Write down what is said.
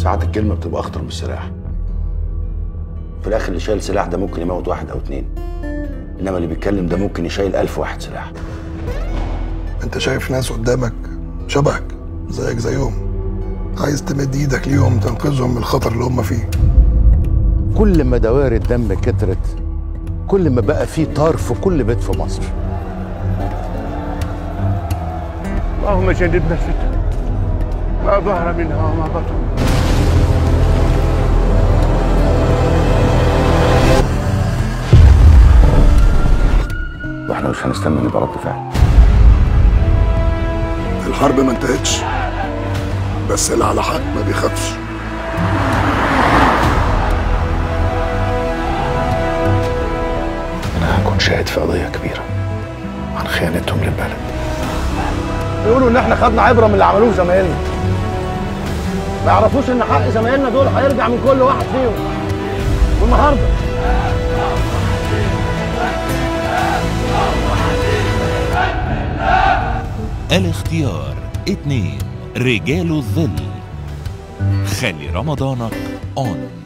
ساعات الكلمة بتبقى أخطر من السلاح في الآخر اللي شايل سلاح ده ممكن يموت واحد أو اتنين إنما اللي بيتكلم ده ممكن يشيل ألف واحد سلاح انت شايف ناس قدامك شبهك زيك زيهم عايز تمد ايدك ليهم تنقذهم من الخطر اللي هم فيه كل ما دوائر الدم كترت كل ما بقى في طار في كل بيت في مصر اللهم جنبنا الفتن ما ظهر منها وما بطن وإحنا مش هنستنى نبقى رد فعل الحرب ما انتهتش بس اللي على حق ما بيخافش أنا هكون شاهد في قضية كبيرة عن خيانتهم للبلد بيقولوا ان احنا خدنا عبره من اللي عملوه زمايلنا ما يعرفوش ان حق زمايلنا دول هيرجع من كل واحد فيهم والنهارده الاختيار اتنين رجال الظل خلي رمضانك اون